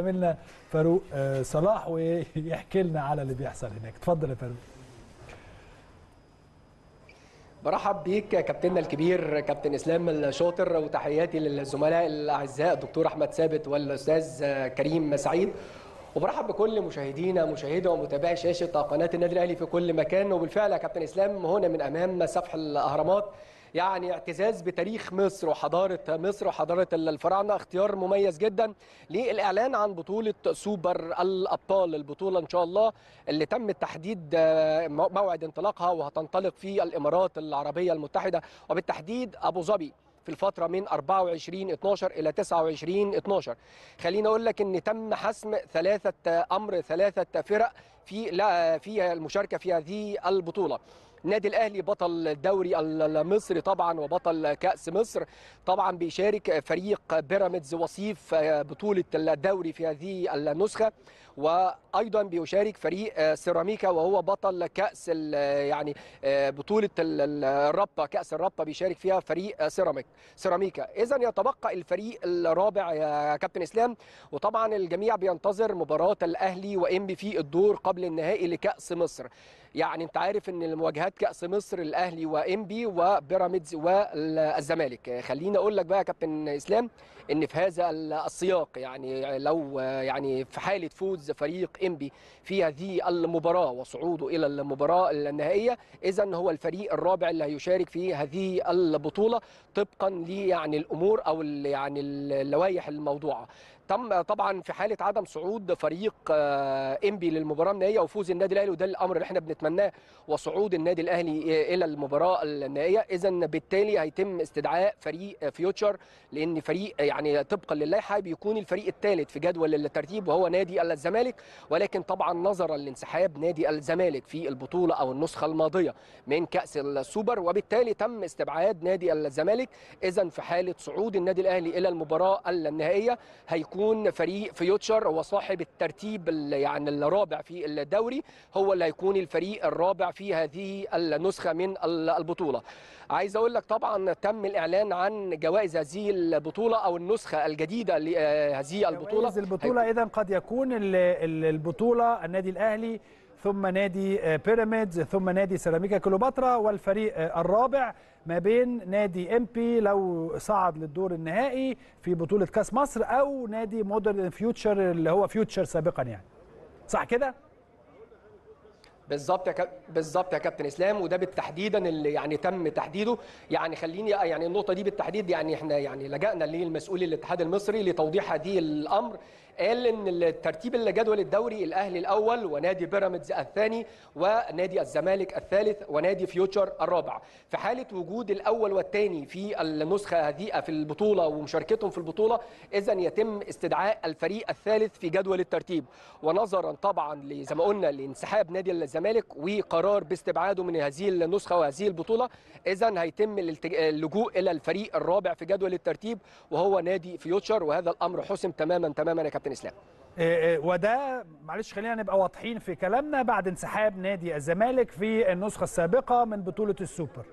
زميلنا فاروق آه، صلاح ويحكي لنا على اللي بيحصل هناك اتفضل يا فاروق برحب بيك كابتننا الكبير كابتن اسلام الشاطر وتحياتي للزملاء الاعزاء الدكتور احمد ثابت والاستاذ كريم سعيد وبرحب بكل مشاهدينا مشاهدة ومتابعي شاشة قناة النادي الأهلي في كل مكان وبالفعل يا كابتن إسلام هنا من أمام سفح الأهرامات يعني اعتزاز بتاريخ مصر وحضارة مصر وحضارة الفراعنة اختيار مميز جدا للإعلان عن بطولة سوبر الأبطال البطولة إن شاء الله اللي تم تحديد آه، موعد انطلاقها وهتنطلق في الإمارات العربية المتحدة وبالتحديد أبو ظبي في الفترة من 24 12 إلى 29 12 خليني أقول لك إن تم حسم ثلاثة أمر ثلاثة فرق في لا في المشاركة في هذه البطولة النادي الاهلي بطل الدوري المصري طبعا وبطل كاس مصر طبعا بيشارك فريق بيراميدز وصيف بطوله الدوري في هذه النسخه وايضا بيشارك فريق سيراميكا وهو بطل كاس ال- يعني بطوله ال- الرابطه كاس الرابطه بيشارك فيها فريق سيراميك سيراميكا اذا يتبقى الفريق الرابع يا كابتن اسلام وطبعا الجميع بينتظر مباراه الاهلي وانبي في الدور قبل النهائي لكاس مصر يعني انت عارف ان المواجهات كاس مصر الاهلي وانبي وبيراميدز والزمالك خليني اقول لك بقى يا كابتن اسلام ان في هذا السياق يعني لو يعني في حاله فوز فريق انبي في هذه المباراه وصعوده الى المباراه النهائيه اذا هو الفريق الرابع اللي هيشارك في هذه البطوله طبقا ل يعني الامور او ال- يعني اللوائح الموضوعه تم طبعا في حاله عدم صعود فريق آه، انبي للمباراه النهائيه وفوز النادي الاهلي وده الامر اللي احنا بنتمناه وصعود النادي الاهلي الى المباراه النهائيه اذا بالتالي هيتم استدعاء فريق فيوتشر لان فريق يعني طبقا للائحه بيكون الفريق الثالث في جدول الترتيب وهو نادي الزمالك ولكن طبعا نظرا لانسحاب نادي الزمالك في البطوله او النسخه الماضيه من كاس السوبر وبالتالي تم استبعاد نادي الزمالك اذا في حاله صعود النادي الاهلي الى المباراه النهائيه هيكون فريق فيوتشر هو صاحب الترتيب ال- يعني الرابع في الدوري هو اللي هيكون الفريق الرابع في هذه النسخه من ال- البطوله عايز اقول لك طبعا تم الاعلان عن جوائز هذه البطوله او النسخه الجديده لهذه البطوله جوائز البطولة إذا قد يكون ال- ال- البطولة النادي الأهلي ثم نادي آه، بيراميدز ثم نادي سيراميكا كليوباترا والفريق آه، الرابع ما بين نادي امبي لو صعد للدور النهائي في بطولة كاس مصر أو نادي مودرن فيوتشر اللي هو فيوتشر سابقا يعني صح كده؟ بالظبط يا كاب... بالظبط يا كابتن اسلام وده بالتحديدا اللي يعني تم تحديده يعني خليني يعني النقطه دي بالتحديد يعني احنا يعني لجأنا للمسؤول الاتحاد المصري لتوضيح هذه الامر قال ان الترتيب الجدول الدوري الاهلي الاول ونادي بيراميدز الثاني ونادي الزمالك الثالث ونادي فيوتشر الرابع في حاله وجود الاول والثاني في النسخه هذه في البطوله ومشاركتهم في البطوله اذا يتم استدعاء الفريق الثالث في جدول الترتيب ونظرا طبعا ل- زي ما قلنا لانسحاب نادي الزمالك وقرار باستبعاده من هذه النسخه وهذه البطوله اذا هيتم الالتج- اللجوء الى الفريق الرابع في جدول الترتيب وهو نادي فيوتشر وهذا الامر حسم تماما تماما يا كابتن اسلام آه، آه، وده معلش خلينا نبقى واضحين في كلامنا بعد انسحاب نادي الزمالك في النسخة السابقة من بطولة السوبر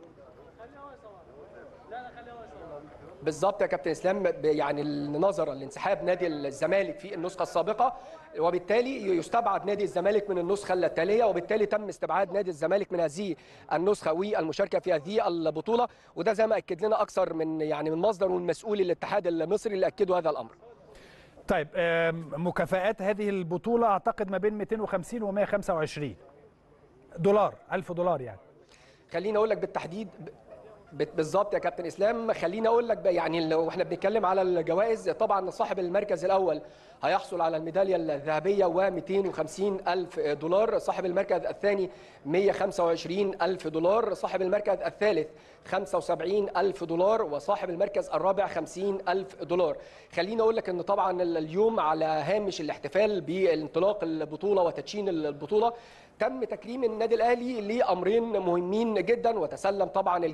بالظبط يا كابتن اسلام ب- يعني نظرا لانسحاب نادي الزمالك في النسخه السابقه وبالتالي يستبعد نادي الزمالك من النسخه التاليه وبالتالي تم استبعاد نادي الزمالك من هذه النسخه والمشاركه في هذه البطوله وده زي ما اكد لنا اكثر من يعني من مصدر ومن مسؤول الاتحاد المصري اللي اكدوا هذا الامر طيب آم، مكافآت هذه البطولة أعتقد ما بين 250 و 125 دولار 1000 دولار يعني خليني اقول لك بالتحديد ب- بالظبط يا كابتن اسلام خليني اقول لك بقى يعني لو احنا بنتكلم على الجوائز طبعا صاحب المركز الاول هيحصل على الميداليه الذهبيه و250 الف دولار صاحب المركز الثاني 125 الف دولار صاحب المركز الثالث 75 الف دولار وصاحب المركز الرابع 50 الف دولار خليني اقول لك ان طبعا اليوم على هامش الاحتفال بانطلاق البطوله وتدشين البطوله تم تكريم النادي الاهلي لامرين مهمين جدا وتسلم طبعا الجائزتين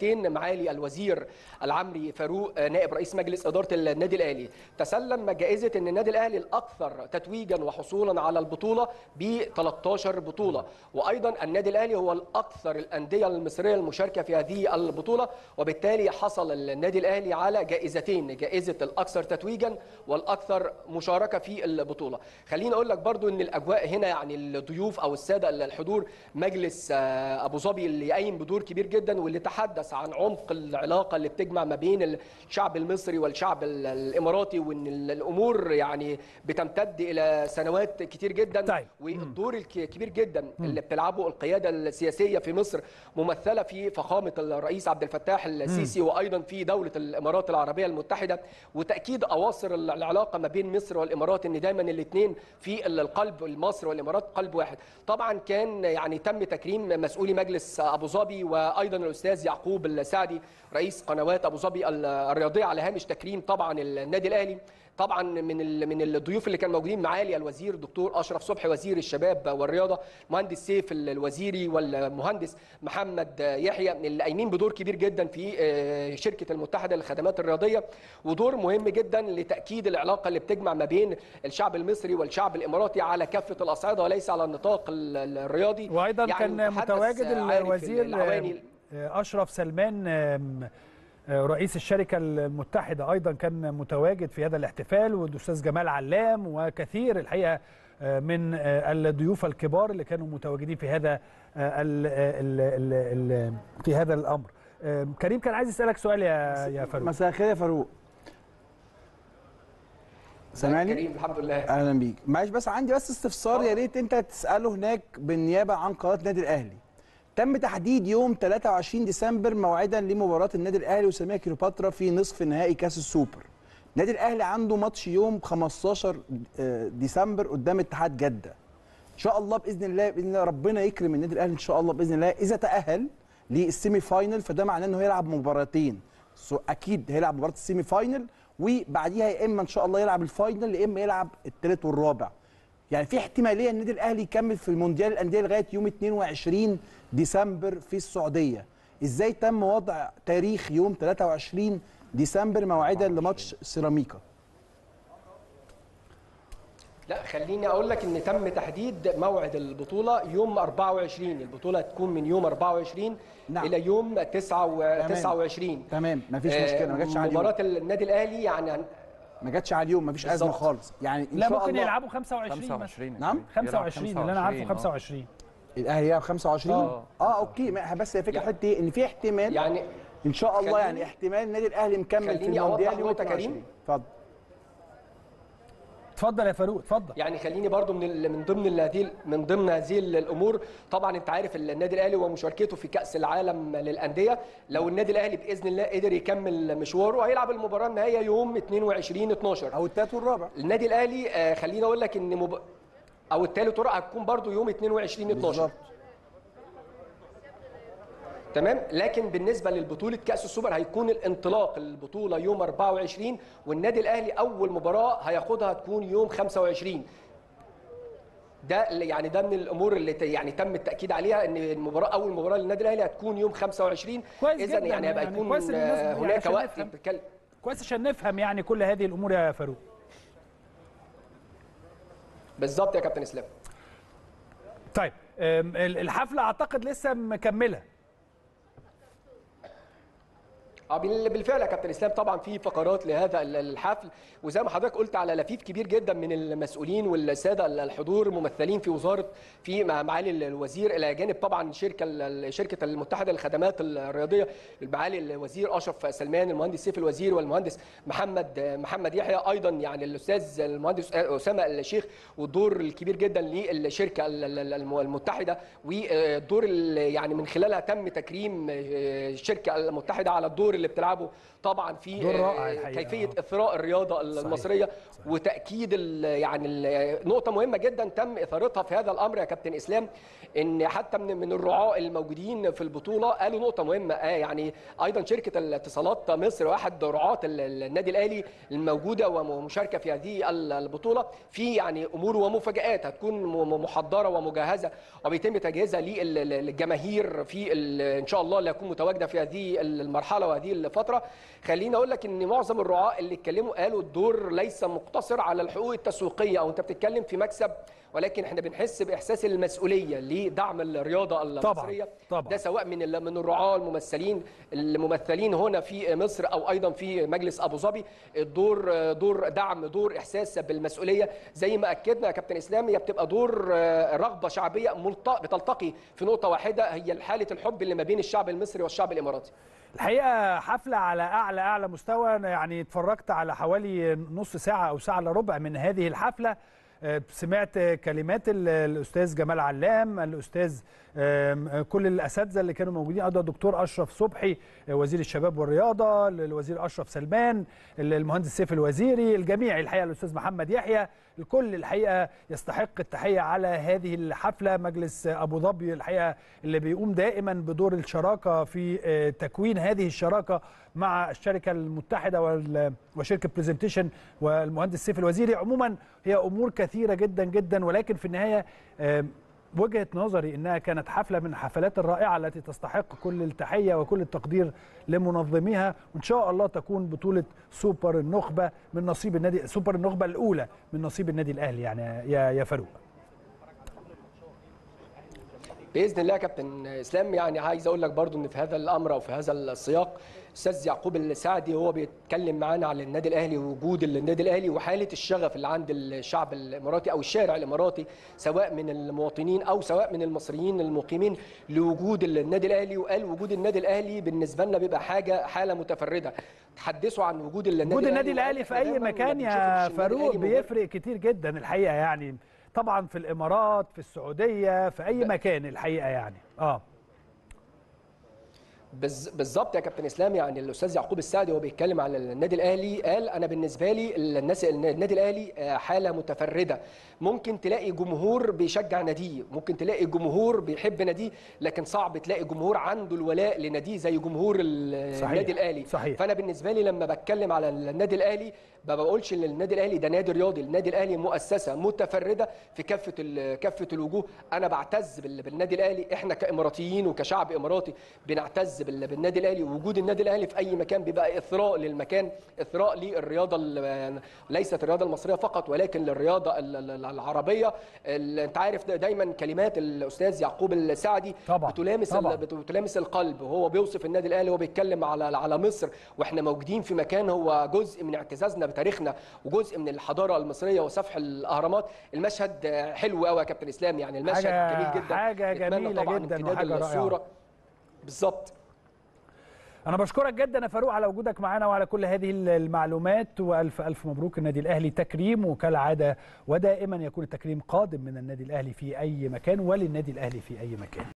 سنتين معالي الوزير العمري فاروق نائب رئيس مجلس اداره النادي الاهلي تسلم جائزه ان النادي الاهلي الاكثر تتويجا وحصولا على البطوله ب 13 بطوله وايضا النادي الاهلي هو الاكثر الانديه المصريه المشاركه في هذه البطوله وبالتالي حصل النادي الاهلي على جائزتين جائزه الاكثر تتويجا والاكثر مشاركه في البطوله خليني اقول لك برضو ان الاجواء هنا يعني الضيوف او الساده الحضور مجلس ابو ظبي اللي قايم بدور كبير جدا واللي تحدث عن عمق العلاقه اللي بتجمع ما بين الشعب المصري والشعب الاماراتي وان الامور يعني بتمتد الى سنوات كتير جدا طيب. والدور الكبير جدا اللي بتلعبه القياده السياسيه في مصر ممثله في فخامه الرئيس عبد الفتاح السيسي وايضا في دوله الامارات العربيه المتحده وتاكيد اواصر العلاقه ما بين مصر والامارات ان دايما الاثنين في القلب مصر والامارات قلب واحد طبعا كان يعني تم تكريم مسؤولي مجلس ابو ظبي وايضا الاستاذ يعقوب السعدي رئيس قنوات ابو ظبي الرياضيه على هامش تكريم طبعا النادي الاهلي طبعا من من الضيوف اللي كانوا موجودين معالي الوزير دكتور اشرف صبحي وزير الشباب والرياضه مهندس سيف الوزيري والمهندس محمد يحيى اللي قايمين بدور كبير جدا في شركه المتحده للخدمات الرياضيه ودور مهم جدا لتاكيد العلاقه اللي بتجمع ما بين الشعب المصري والشعب الاماراتي على كافه الاصعده وليس على النطاق الرياضي وايضا يعني كان متواجد الوزير اشرف سلمان رئيس الشركة المتحدة أيضا كان متواجد في هذا الاحتفال والأستاذ جمال علام وكثير الحقيقة من الضيوف الكبار اللي كانوا متواجدين في هذا ال ال ال ال في هذا الأمر كريم كان عايز يسألك سؤال يا يا فاروق مساء الخير يا فاروق سامعني كريم الحمد لله اهلا بيك معلش بس عندي بس استفسار يا ريت انت تساله هناك بالنيابه عن قناه النادي الاهلي تم تحديد يوم 23 ديسمبر موعدا لمباراه النادي الاهلي وساميه كليوباترا في نصف نهائي كاس السوبر. النادي الاهلي عنده ماتش يوم 15 ديسمبر قدام اتحاد جده. ان شاء الله باذن الله باذن الله ربنا يكرم النادي الاهلي ان شاء الله باذن الله اذا تاهل للسيمي فاينل فده معناه انه هيلعب مباراتين. اكيد هيلعب مباراه السيمي فاينل وبعديها يا اما ان شاء الله يلعب الفاينل يا اما يلعب الثالث والرابع. يعني في احتماليه النادي الاهلي يكمل في المونديال الانديه لغايه يوم 22 ديسمبر في السعوديه ازاي تم وضع تاريخ يوم 23 ديسمبر موعدا لماتش سيراميكا لا خليني اقول لك ان تم تحديد موعد البطوله يوم 24 البطوله هتكون من يوم 24 نعم. الى يوم 9 29 تمام مفيش مشكله ما جاتش على مباراه النادي الاهلي يعني ما جاتش على اليوم مفيش ازمه خالص يعني ان لا شاء ممكن الله يلعبوا 25 25 نعم 25 اللي انا عارفه 25 الاهلي يلعب 25 اه, آه اوكي بس هي فكره حته ايه ان في احتمال يعني ان شاء الله يعني احتمال النادي الاهلي مكمل في المونديال يوم 22 اتفضل اتفضل يا فاروق اتفضل يعني خليني برضو من من ضمن هذه من ضمن هذه الامور طبعا انت عارف النادي الاهلي ومشاركته في كاس العالم للانديه لو النادي الاهلي باذن الله قدر يكمل مشواره هيلعب المباراه النهائيه يوم 22 12 او الثالث والرابع النادي الاهلي آه خليني اقول لك ان مب... او الثالث والرابع هتكون برضو يوم 22 12 بالظبط تمام لكن بالنسبه للبطوله كاس السوبر هيكون الانطلاق البطوله يوم 24 والنادي الاهلي اول مباراه هياخدها هتكون يوم 25 ده يعني ده من الامور اللي يعني تم التاكيد عليها ان المباراه اول مباراه للنادي الاهلي هتكون يوم 25 اذا يعني هيبقى يعني يكون هناك يعني وقت بتتكلم كويس عشان نفهم يعني كل هذه الامور يا فاروق بالظبط يا كابتن اسلام طيب الحفله اعتقد لسه مكمله بالفعل يا كابتن اسلام طبعا في فقرات لهذا الحفل وزي ما حضرتك قلت على لفيف كبير جدا من المسؤولين والساده الحضور ممثلين في وزاره في معالي الوزير الى جانب طبعا شركه شركه المتحده للخدمات الرياضيه معالي الوزير اشرف سلمان المهندس سيف الوزير والمهندس محمد محمد يحيى ايضا يعني الاستاذ المهندس اسامه الشيخ والدور الكبير جدا للشركه المتحده والدور اللي يعني من خلالها تم تكريم الشركه المتحده على الدور اللي بتلعبه طبعا في دور رائع آه، الحقيقة. كيفيه آه. اثراء الرياضه صحيح. المصريه وتاكيد ال- يعني ال- نقطه مهمه جدا تم اثارتها في هذا الامر يا كابتن اسلام ان حتى من من الرعاة الموجودين في البطوله قالوا نقطه مهمه آه يعني ايضا شركه الاتصالات مصر واحد رعاة ال- النادي الاهلي الموجوده ومشاركه في هذه ال- البطوله في يعني امور ومفاجات هتكون م- محضره ومجهزه وبيتم تجهيزها للجماهير في ال- ان شاء الله اللي هتكون متواجده في هذه المرحله وهذه الفتره خليني اقول لك ان معظم الرعاة اللي اتكلموا قالوا الدور ليس مقتصر على الحقوق التسويقيه او انت بتتكلم في مكسب ولكن احنا بنحس باحساس المسؤوليه لدعم الرياضه المصريه طبعاً. ده سواء من ال- من الرعاة الممثلين الممثلين هنا في مصر او ايضا في مجلس ابو ظبي الدور دور دعم دور احساس بالمسؤوليه زي ما اكدنا يا كابتن اسلام هي بتبقى دور آه، رغبه شعبيه ملت- بتلتقي في نقطه واحده هي حاله الحب اللي ما بين الشعب المصري والشعب الاماراتي الحقيقه حفله على اعلى اعلى مستوى أنا يعني اتفرجت على حوالي نص ساعه او ساعه الا ربع من هذه الحفله آه، سمعت كلمات ال- الاستاذ جمال علام الاستاذ آم، كل الاساتذه اللي كانوا موجودين ايضا الدكتور اشرف صبحي آه، وزير الشباب والرياضه الوزير اشرف سلمان المهندس سيف الوزيري الجميع الحقيقه الاستاذ محمد يحيى الكل الحقيقه يستحق التحيه على هذه الحفله مجلس ابو ظبي الحقيقه اللي بيقوم دائما بدور الشراكه في آه، تكوين هذه الشراكه مع الشركه المتحده وال- وشركه برزنتيشن والمهندس سيف الوزيري عموما هي امور كثيره جدا جدا ولكن في النهايه آم، وجهه نظري انها كانت حفله من الحفلات الرائعه التي تستحق كل التحيه وكل التقدير لمنظميها وان شاء الله تكون بطوله سوبر النخبه من نصيب النادي سوبر النخبه الاولى من نصيب النادي الاهلي يعني يا يا فاروق باذن الله يا كابتن اسلام يعني عايز اقول لك برضو ان في هذا الامر او في هذا السياق استاذ يعقوب السعدي هو بيتكلم معانا على النادي الاهلي ووجود النادي الاهلي وحاله الشغف اللي عند الشعب الاماراتي او الشارع الاماراتي سواء من المواطنين او سواء من المصريين المقيمين لوجود النادي الاهلي وقال وجود النادي الاهلي بالنسبه لنا بيبقى حاجه حاله متفرده تحدثوا عن وجود النادي وجود النادي وقال الاهلي في إحنا اي دايماً مكان ما يا بنشوفش النادي فاروق الأهلي مجرد بيفرق كتير جدا الحقيقه يعني طبعا في الامارات في السعوديه في اي مكان الحقيقه يعني اه بز- بالظبط يا كابتن اسلام يعني الاستاذ يعقوب السعدي وهو بيتكلم على النادي الاهلي قال انا بالنسبه لي الناس النادي الاهلي آه، حاله متفرده ممكن تلاقي جمهور بيشجع ناديه ممكن تلاقي جمهور بيحب ناديه لكن صعب تلاقي جمهور عنده الولاء لناديه زي جمهور ال- صحيح. النادي الاهلي صحيح. فانا بالنسبه لي لما بتكلم على النادي الاهلي ما بقولش ان النادي الاهلي ده نادي رياضي النادي الاهلي مؤسسه متفرده في كافه ال- كافه الوجوه انا بعتز بال- بالنادي الاهلي احنا كاماراتيين وكشعب اماراتي بنعتز بال- بالنادي الاهلي ووجود النادي الاهلي في اي مكان بيبقى اثراء للمكان اثراء للرياضه ال- ليست الرياضه المصريه فقط ولكن للرياضه ال- ال- العربيه ال- انت عارف دايما كلمات الاستاذ يعقوب السعدي طبعاً، بتلامس طبعاً. ال- بتلامس القلب وهو بيوصف النادي الاهلي وهو بيتكلم على على مصر واحنا موجودين في مكان هو جزء من اعتزازنا بتاريخنا وجزء من الحضاره المصريه وسفح الاهرامات المشهد حلو قوي يا كابتن اسلام يعني المشهد حاجة- جميل جدا حاجة نتمنى جميلة طبعا جداً امتداد وحاجة رائعة. الصوره بالظبط انا بشكرك جدا يا فاروق على وجودك معانا وعلى كل هذه المعلومات والف الف مبروك النادي الاهلي تكريم وكالعاده ودائما يكون التكريم قادم من النادي الاهلي في اي مكان وللنادي الاهلي في اي مكان